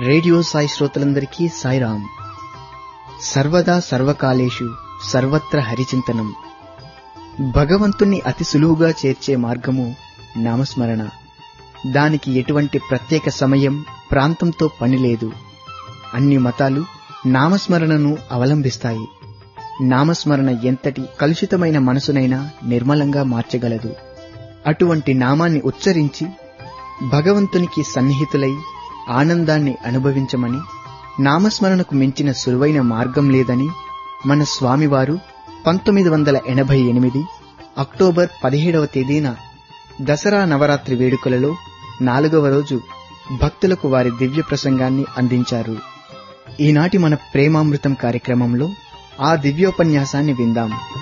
radio Sai శ్రోతలందరికీ సాయిరాం సర్వదా సర్వకాలేషు సర్వత్ర హరిచింతనం భగవంతుణ్ణి అతి సులువుగా చేర్చే మార్గము నామస్మరణ దానికి ఎటువంటి ప్రత్యేక సమయం ప్రాంతంతో పని లేదు అన్ని మతాలు నామస్మరణను అవలంబిస్తాయి నామస్మరణ ఎంతటి కలుషితమైన మనసునైనా నిర్మలంగా మార్చగలదు అటువంటి నామాన్ని ఉచ్చరించి భగవంతునికి సన్నిహితులై ఆనందాన్ని అనుభవించమని నామస్మరణకు మించిన సులువైన మార్గం లేదని మన స్వామివారు పంతొమ్మిది వందల ఎనభై ఎనిమిది అక్టోబర్ పదిహేడవ తేదీన దసరా నవరాత్రి వేడుకలలో నాలుగవ రోజు భక్తులకు వారి దివ్య ప్రసంగాన్ని అందించారు ఈనాటి మన ప్రేమామృతం కార్యక్రమంలో ఆ దివ్యోపన్యాసాన్ని విందాం